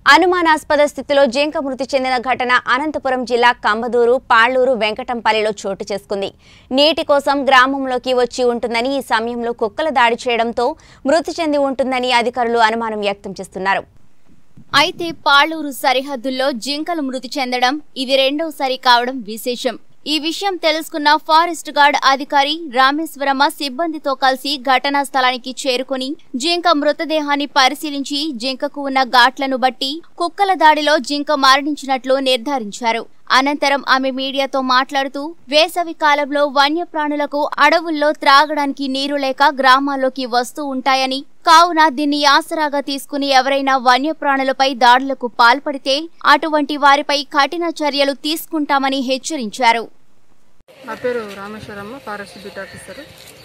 అనుమానాస్పద స్థితిలో జింక మృతి చెందిన ఘటన అనంతపురం జిల్లా కంబదూరు పాళ్లూరు వెంకటంపల్లిలో చోటు చేసుకుంది నీటి కోసం గ్రామంలోకి వచ్చి ఉంటుందని ఈ సమయంలో కుక్కల దాడి చేయడంతో మృతి చెంది ఉంటుందని అధికారులు అనుమానం వ్యక్తం చేస్తున్నారు అయితే పాళ్లూరు సరిహద్దుల్లో జింకలు మృతి చెందడం ఇది రెండోసారి కావడం విశేషం ఈ విషయం తెలుసుకున్న ఫారెస్ట్ గార్డ్ అధికారి రామేశ్వరమ్మ సిబ్బందితో కలిసి ఘటనా స్థలానికి చేరుకుని జింక మృతదేహాన్ని పరిశీలించి జింకకు ఉన్న ఘాట్లను బట్టి కుక్కల దాడిలో జింక మరణించినట్లు నిర్ధారించారు అనంతరం ఆమె మీడియాతో మాట్లాడుతూ వేసవి కాలంలో వన్యప్రాణులకు అడవుల్లో త్రాగడానికి నీరు లేక గ్రామాల్లోకి వస్తూ ఉంటాయని కావున దీన్ని ఆసరాగా తీసుకుని ఎవరైనా వన్యప్రాణులపై దాడులకు పాల్పడితే అటువంటి వారిపై కఠిన చర్యలు తీసుకుంటామని హెచ్చరించారు నా పేరు Rameshwaramma forest beat officer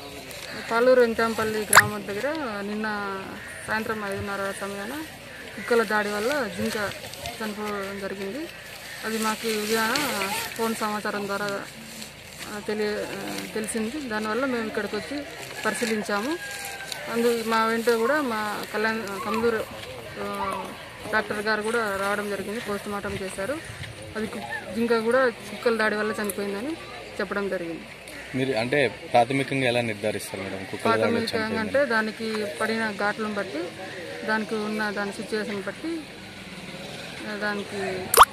Paluru Venkatampalli గ్రామం దగ్గర నిన్న సాయంత్రం ఐదున్నర సమయాన కుక్కల దాడి వల్ల జింక చనిపోవడం జరిగింది అది మాకు ఉదయాన ఫోన్ సమాచారం ద్వారా ఆ, తెలియ ఆ, తెలిసింది దానివల్ల మేము ఇక్కడికి వచ్చి పరిశీలించాము అందు మా వెంట కూడా మా కళ్యాణ్ కమదూరు ఆ, డాక్టర్ గారు కూడా రావడం జరిగింది పోస్ట్ మార్టం చేశారు అది కు- జింక కూడా కుక్కల దాడి వల్ల చనిపోయిందని చెప్పడం జరిగింది మీరు అంటే ప్రాథమికంగా ఎలా నిర్ధారిస్తారు మేడం కుక్కల దాడి వచ్చి ప్రాథమికంగా అంటే దానికి పడిన ఘాట్లను బట్టి దానికి ఉన్న దాని సిచ్యువేషన్ బట్టి ఆ, దానికి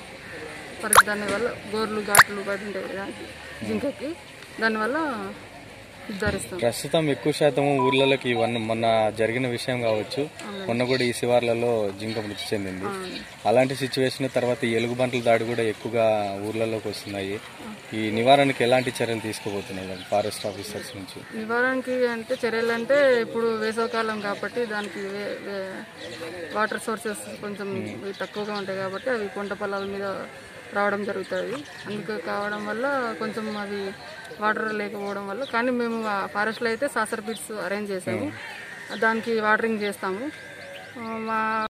పరి దాని వల్ల గోర్లు ఘాట్లు పడి ఉంటాయి దానికి జింకకి దానివల్ల నిర్ధారిస్తాం ప్రస్తుతం ఎక్కువ శాతం ఊర్లలోకి వన్ మొన్న జరిగిన విషయం కావచ్చు మొన్న కూడా ఈ శివార్లలో జింక మృతి చెందింది అలాంటి సిచ్యువేషన్ తర్వాత ఈ ఎలుగుబంట్ల దాడి కూడా ఎక్కువగా ఊర్లలోకి వస్తున్నాయి ఈ నివారణకి ఎలాంటి చర్యలు తీసుకోబోతున్నాయి మేడం ఫారెస్ట్ ఆఫీసర్స్ నుంచి నివారణకి అంటే చర్యలు అంటే ఇప్పుడు వేసవకాలం కాబట్టి దానికి వే- వే- వాటర్ సోర్సెస్ కొంచెం ఇవి తక్కువగా ఉంటాయి కాబట్టి అవి కొండ పొలాల మీద రావడం జరుగుతుంది అందుకు కావడం వల్ల కొంచెం అవి వాటర్ లేకపోవడం వల్ల కానీ మేము ఆ ఫారెస్ట్లో అయితే సాసర్ పిట్స్ అరేంజ్ చేసాము దానికి వాటరింగ్ చేస్తాము ఆ, మా